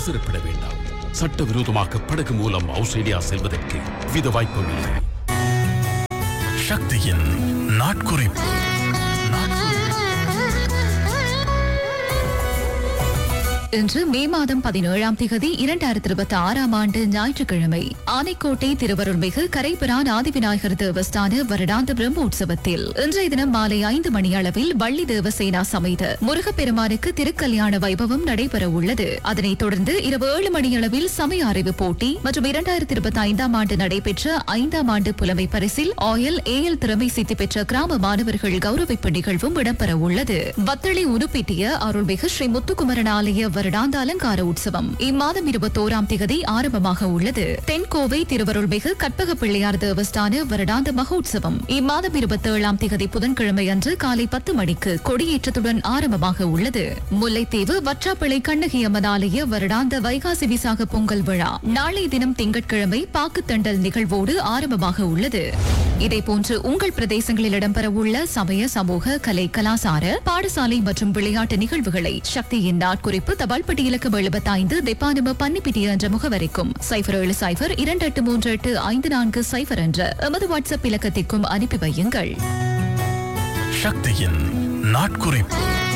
அவசரப்பட வேண்டாம் சட்டவிரோதமாக படகு மூலம் ஆஸ்திரேலியா செல்வதற்கு வித வாய்ப்பும் இல்லை சக்தியின் நாட்குறிப்பு இன்று மே மாதம் பதினேழாம் திகதி இரண்டாயிரத்தி இருபத்தி ஆறாம் ஆண்டு ஞாயிற்றுக்கிழமை ஆனைக்கோட்டை திருவருள்மிகு கரைபிரான் ஆதிவிநாயகர் தேவஸ்தான வருடாந்த பிரம்மோற்சவத்தில் இன்றைய தினம் மாலை ஐந்து மணி அளவில் வள்ளி தேவசேனா சமேத முருகப்பெருமானுக்கு திருக்கல்யாண வைபவம் நடைபெற உள்ளது அதனைத் தொடர்ந்து இரவு ஏழு மணி அளவில் சமய அறிவு போட்டி மற்றும் இரண்டாயிரத்தி இருபத்தி ஐந்தாம் ஆண்டு நடைபெற்ற ஐந்தாம் ஆண்டு புலமை பரிசில் ஆயல் ஏஎல் திறமை சித்தி பெற்ற கிராம மாணவர்கள் கௌரவிப்பு நிகழ்வும் இடம்பெற உள்ளது வத்தளி உடுப்பிட்டிய அருள்மிகு ஸ்ரீ முத்துக்குமரன் ஆலய வருடாந்த அலங்கார உற்சவம் இம்மாதம் இருபத்தோராம் திகதி ஆரம்பமாக உள்ளது தென்கோவை திருவருள்மிகு கற்பக பிள்ளையார் தேவஸ்தான வருடாந்த மகோற்சவம் இம்மாதம் இருபத்தேழாம் திகதி புதன்கிழமை அன்று காலை பத்து மணிக்கு கொடியேற்றத்துடன் ஆரம்பமாக உள்ளது முல்லைத்தீவு வற்றாப்பிள்ளை கண்ணகி அம்மன் ஆலய வருடாந்த வைகாசி விசாக பொங்கல் விழா நாளை தினம் திங்கட்கிழமை பாக்குத்தண்டல் நிகழ்வோடு ஆரம்பமாக உள்ளது இதேபோன்று உங்கள் பிரதேசங்களில் இடம்பெறவுள்ள சமய சமூக கலை கலாசார பாடசாலை மற்றும் விளையாட்டு நிகழ்வுகளை சக்தியின் நாட்குறிப்பு தபால்பட்டி இலக்கம் எழுபத்தைந்து தெப்பானிம பன்னிப்பிட்டி என்ற முகவரிக்கும் சைபர் ஏழு சைபர் இரண்டு எட்டு மூன்று எட்டு ஐந்து நான்கு சைபர் என்ற எமது வாட்ஸ்அப் இலக்கத்திற்கும் அனுப்பி வையுங்கள் சக்தியின் நாட்குறிப்பு